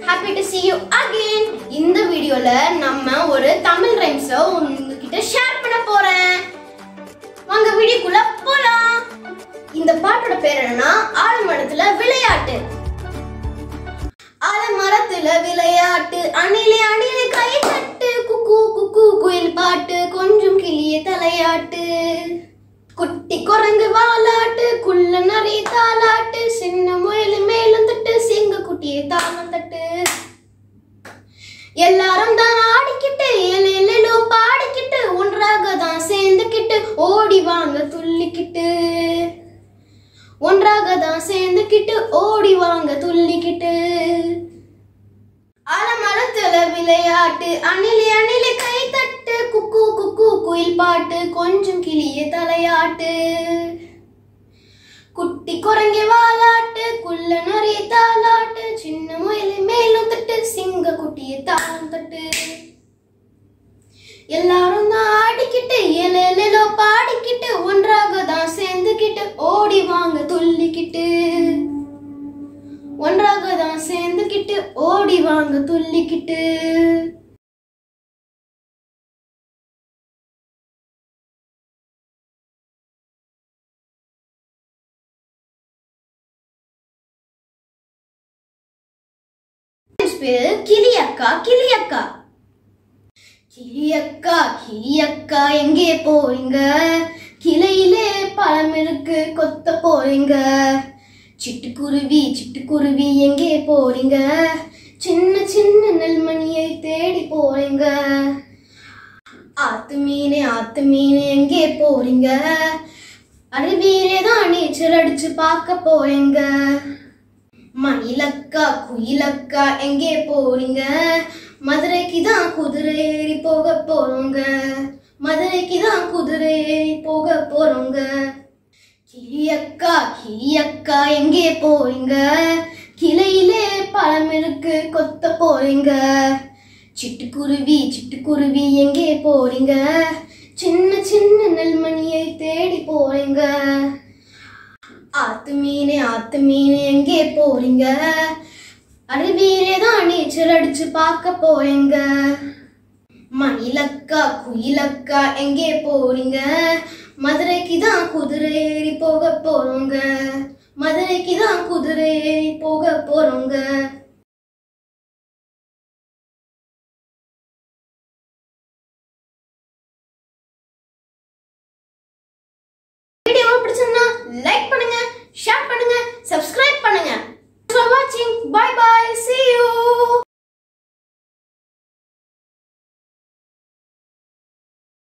happy to see you again இந்த வீடியோல நம்ம ஒரு தமிழ் ரைம்ஸ உங்ககிட்ட ஷேர் பண்ண போறேன் வாங்க வீடியோக்குள்ள போலாம் இந்த பாட்டோட பேர் என்னன்னா ஆலமரத்துல விளையாட்டு ஆலமரத்துல விளையாட்டு அணிலே அணிலே கை தட்டு குக்கு குக்கு குயில் பாட்டு கொஞ்சம் கிளிய தலையாட்டு குட்டி குரங்கு வாலாட்டு குள்ள நிறைய தாலாட்டு சின்ன முயல் மேலும் தட்டு சிங்க குட்டியை தாளம் தட்டு எல்லாரும் தான் ஆடிக்கிட்டு ஏலேலோ பாடிக்கிட்டு ஒன்றாக தான் சேர்ந்துக்கிட்டு ஓடி வாங்க துள்ளிக்கிட்டு ஒன்றாக தான் சேர்ந்துக்கிட்டு ஓடி வாங்க துள்ளிக்கிட்டு அலமரத்துல விளையாட்டு அணிலே அணிலே கை தட்டு குக்கு குக்கு குயில் பாட்டு கொஞ்சம் கிளிய தலையாட்டு குட்டி குரங்கி வாலாட்டு குள்ள நிறைய தாலாட்டு சின்ன முயலி மேலும் தட்டு சிங்க குட்டிய தாளம் தட்டு எல்லாரும் தான் ஆடிக்கிட்டு ஏலேலோ பாடிக்கிட்டு ஒன்றாக தான் சேர்ந்துக்கிட்டு ஓடி வாங்க துள்ளிக்கிட்டு ஒன்றாக தான் சேர்ந்துக்கிட்டு ஓடி வாங்க துள்ளிக்கிட்டு பேரு கிளியக்கா கிளியக்கா கிளியக்கா கிளியக்கா எங்கே போறீங்க கிளையிலே பழம் இருக்கு கொத்த போறீங்க சிட்டுக்குருவி சிட்டுக்குருவி எங்கே போறீங்க சின்ன சின்ன நெல்மணியை தேடி போறீங்க ஆத்து மீனே ஆத்து மீனே எங்கே போறீங்க அருவியிலே தான் நீச்சல் அடிச்சு பார்க்க போறீங்க மயிலக்கா குயிலக்கா எங்கே போறீங்க மதுரைக்கு தான் குதிரை ஏறி போக போறோங்க மதுரைக்கு தான் குதிரை ஏறி போக போறோங்க கிளியக்கா கிளியக்கா எங்கே போறீங்க கிளையிலே பழம் இருக்கு கொத்த போறீங்க சிட்டுக்குருவி சிட்டுக்குருவி எங்கே போறீங்க சின்ன சின்ன நெல்மணியை தேடி போறீங்க ஆத்து மீனே ஆத்து மீனே எங்கே போறீங்க அருவியிலே தான் நீச்சல் அடிச்சு பார்க்க போறீங்க மயிலக்கா குயிலக்கா எங்கே போறீங்க மதுரைக்கு தான் குதிரை ஏறி போக போறோங்க மதுரைக்கு தான் குதிரை ஏறி போக போறோங்க வீடியோ பிடிச்சிருந்தா லைக் பண்ணுங்க ஷேர் பண்ணுங்க சப்ஸ்கிரைப் பண்ணுங்க ஃபார் வாட்சிங்